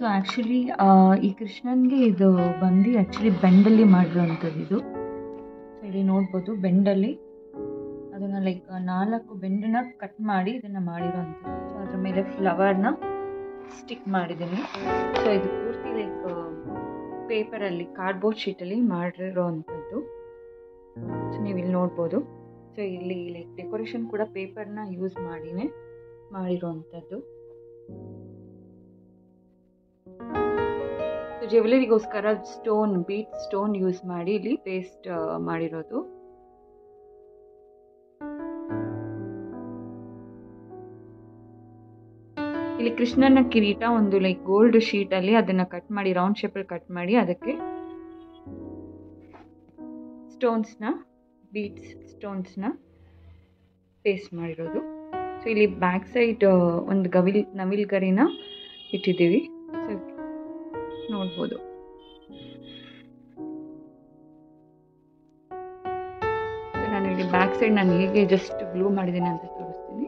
so actually ಈ ಕೃಷ್ಣನ್ಗೆ ಇದು ಬಂದು ಆ್ಯಕ್ಚುಲಿ ಬೆಂಡಲ್ಲಿ ಮಾಡಿರೋವಂಥದ್ದು ಇದು ಸೊ ಇಲ್ಲಿ ನೋಡ್ಬೋದು ಬೆಂಡಲ್ಲಿ ಅದನ್ನು ಲೈಕ್ ನಾಲ್ಕು ಬೆಂಡನ್ನ ಕಟ್ ಮಾಡಿ ಇದನ್ನು ಮಾಡಿರೋವಂಥದ್ದು ಸೊ ಅದ್ರ ಮೇಲೆ ಫ್ಲವರ್ನ ಸ್ಟಿಕ್ ಮಾಡಿದ್ದೀನಿ ಸೊ ಇದು ಪೂರ್ತಿ ಲೈಕ್ ಪೇಪರಲ್ಲಿ ಕಾರ್ಡ್ಬೋರ್ಡ್ ಶೀಟಲ್ಲಿ ಮಾಡಿರೋ ಅಂಥದ್ದು ಸೊ ನೀವು ಇಲ್ಲಿ ನೋಡ್ಬೋದು ಸೊ ಇಲ್ಲಿ ಲೈಕ್ ಡೆಕೋರೇಷನ್ ಕೂಡ ಪೇಪರ್ನ ಯೂಸ್ ಮಾಡಿನೇ ಮಾಡಿರೋವಂಥದ್ದು ಸೊ ಜ್ಯುವೆಲರಿಗೋಸ್ಕರ ಸ್ಟೋನ್ ಬೀಟ್ ಸ್ಟೋನ್ ಯೂಸ್ ಮಾಡಿ ಇಲ್ಲಿ ಪೇಸ್ಟ್ ಮಾಡಿರೋದು ಇಲ್ಲಿ ಕೃಷ್ಣನ ಕಿರೀಟ ಒಂದು ಲೈಕ್ ಗೋಲ್ಡ್ ಶೀಟ್ ಅಲ್ಲಿ ಅದನ್ನ ಕಟ್ ಮಾಡಿ ರೌಂಡ್ ಶೇಪಲ್ಲಿ ಕಟ್ ಮಾಡಿ ಅದಕ್ಕೆ ಸ್ಟೋನ್ಸ್ನ ಬೀಟ್ಸ್ ಸ್ಟೋನ್ಸ್ನ ಪೇಸ್ಟ್ ಮಾಡಿರೋದು ಸೊ ಇಲ್ಲಿ ಬ್ಯಾಕ್ ಸೈಡ್ ಒಂದು ಗವಿಲ್ ನವಿಲ್ ಗರಿನ ಇಟ್ಟಿದ್ದೀವಿ ಸೊ ನೋಡ್ಬೋದು ಸೊ ನಾನು ಇಲ್ಲಿ ಬ್ಯಾಕ್ ಸೈಡ್ ನಾನು ಹೇಗೆ ಜಸ್ಟ್ ಗ್ಲೂ ಮಾಡಿದ್ದೀನಿ ಅಂತ ತೋರಿಸ್ತೀನಿ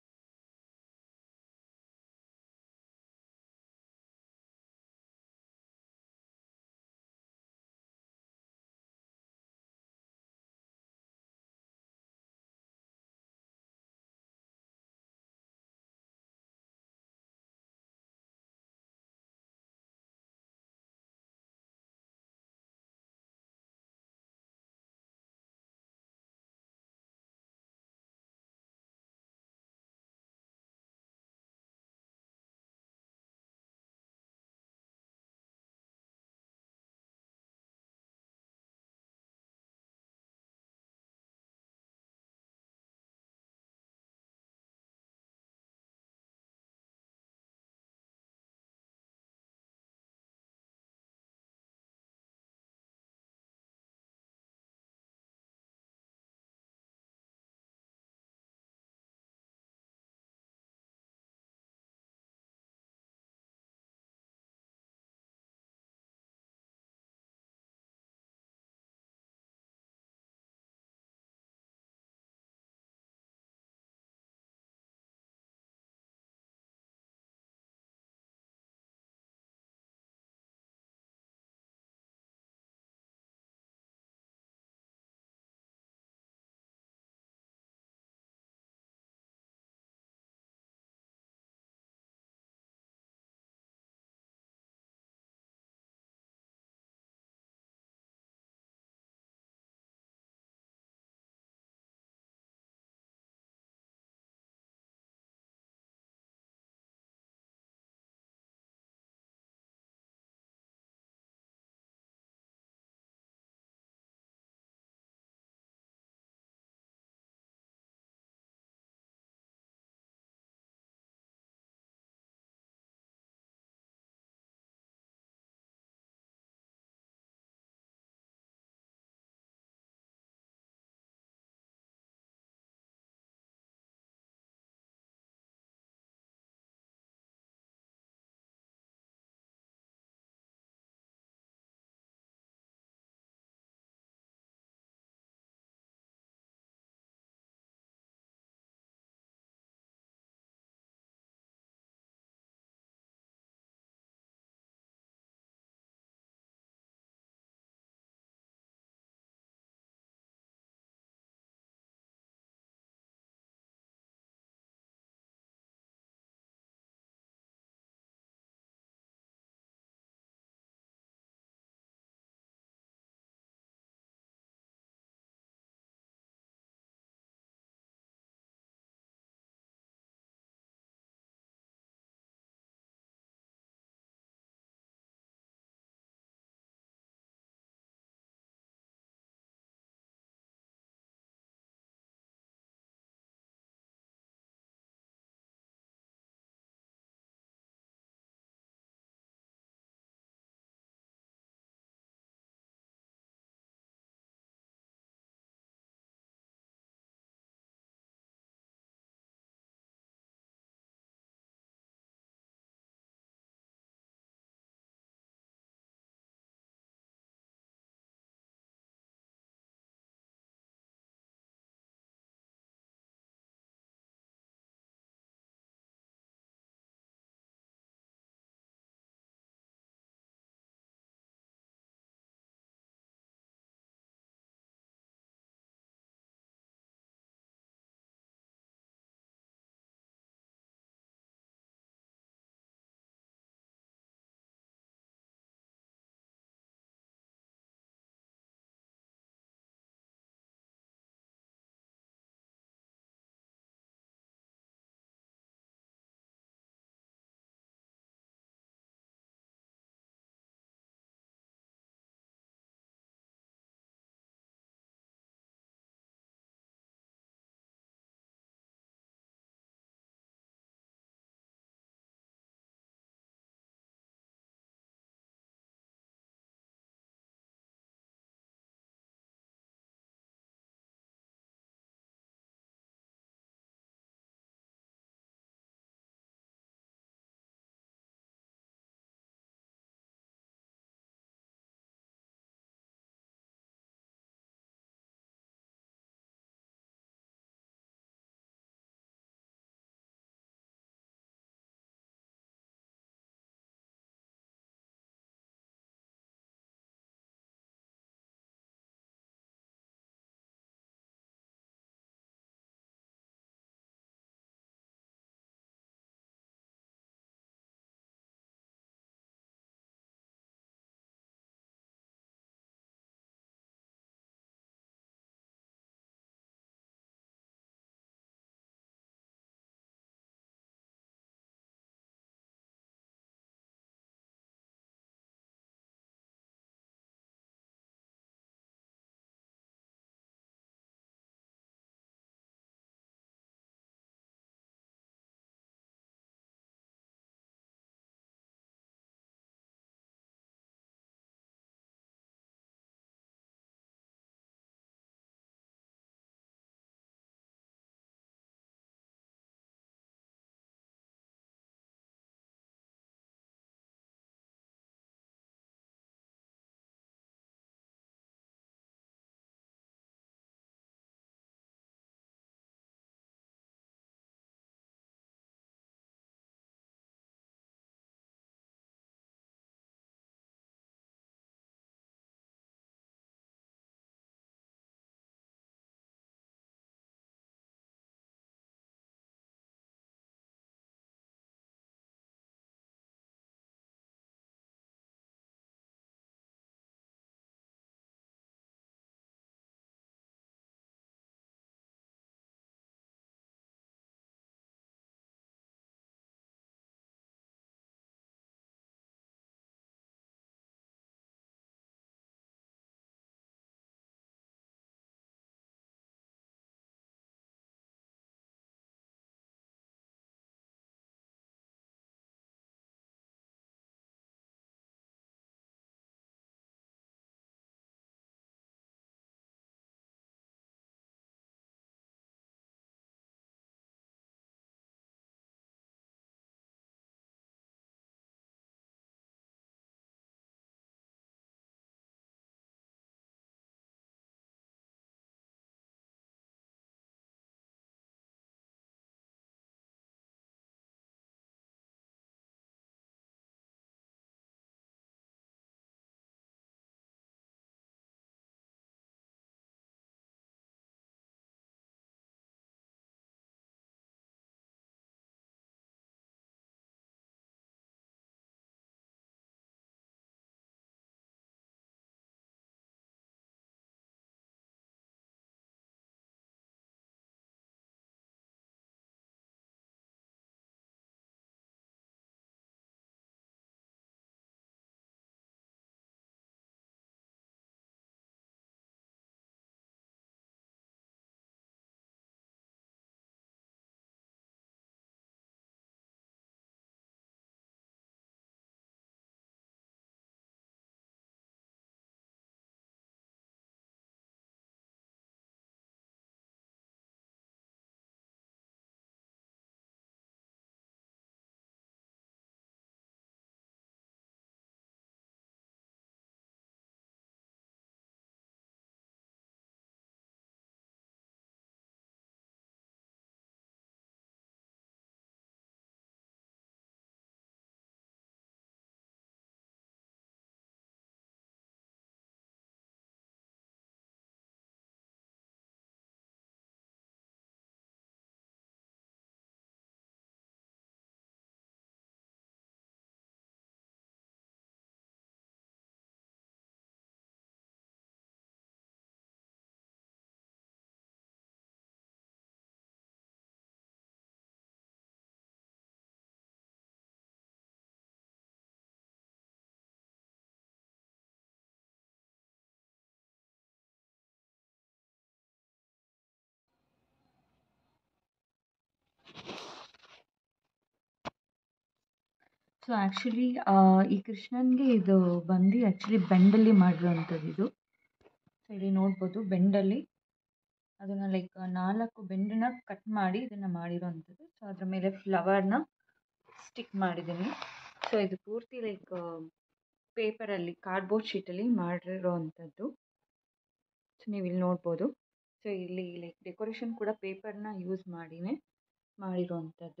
ಸೊ ಆ್ಯಕ್ಚುಲಿ ಈ ಕೃಷ್ಣನಿಗೆ ಇದು ಬಂದು ಆ್ಯಕ್ಚುಲಿ ಬೆಂಡಲ್ಲಿ ಮಾಡಿರೋವಂಥದ್ದು ಇದು ಸೊ ಇಲ್ಲಿ ನೋಡ್ಬೋದು ಬೆಂಡಲ್ಲಿ ಅದನ್ನು ಲೈಕ್ ನಾಲ್ಕು ಬೆಂಡನ್ನ ಕಟ್ ಮಾಡಿ ಇದನ್ನು ಮಾಡಿರೋವಂಥದ್ದು ಸೊ ಅದ್ರ ಮೇಲೆ ಫ್ಲವರ್ನ ಸ್ಟಿಕ್ ಮಾಡಿದ್ದೀನಿ ಸೊ ಇದು ಪೂರ್ತಿ ಲೈಕ್ ಪೇಪರಲ್ಲಿ ಕಾರ್ಡ್ಬೋರ್ಡ್ ಶೀಟಲ್ಲಿ ಮಾಡಿರೋವಂಥದ್ದು ಸೊ ನೀವು ಇಲ್ಲಿ ನೋಡ್ಬೋದು ಸೊ ಇಲ್ಲಿ ಲೈಕ್ ಡೆಕೋರೇಷನ್ ಕೂಡ ಪೇಪರ್ನ ಯೂಸ್ ಮಾಡಿನೇ ಮಾಡಿರೋವಂಥದ್ದು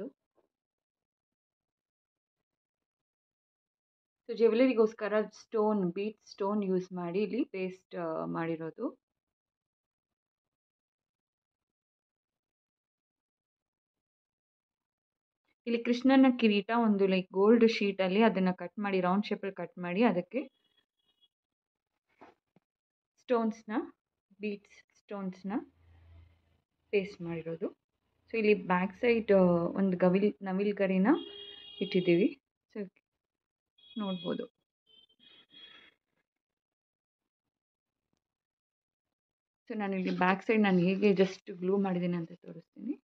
ಸೊ ಜ್ಯುವೆಲರಿಗೋಸ್ಕರ ಸ್ಟೋನ್ ಬೀಟ್ ಸ್ಟೋನ್ ಯೂಸ್ ಮಾಡಿ ಇಲ್ಲಿ ಪೇಸ್ಟ್ ಮಾಡಿರೋದು ಇಲ್ಲಿ ಕೃಷ್ಣನ ಕಿರೀಟ ಒಂದು ಲೈಕ್ ಗೋಲ್ಡ್ ಶೀಟಲ್ಲಿ ಅದನ್ನು ಕಟ್ ಮಾಡಿ ರೌಂಡ್ ಶೇಪಲ್ಲಿ ಕಟ್ ಮಾಡಿ ಅದಕ್ಕೆ ಸ್ಟೋನ್ಸ್ನ ಬೀಟ್ಸ್ ಸ್ಟೋನ್ಸ್ನ ಪೇಸ್ಟ್ ಮಾಡಿರೋದು ಸೊ ಇಲ್ಲಿ ಬ್ಯಾಕ್ ಸೈಡ್ ಒಂದು ಗವಿಲ್ ನವಿಲ್ ಗರಿನ ಇಟ್ಟಿದ್ದೀವಿ ಸೊ ನೋಡ್ಬೋದು ಸೊ ನಾನು ಇಲ್ಲಿ ಬ್ಯಾಕ್ ಸೈಡ್ ನಾನು ಹೇಗೆ ಜಸ್ಟ್ ಗ್ಲೂ ಮಾಡಿದ್ದೀನಿ ಅಂತ ತೋರಿಸ್ತೀನಿ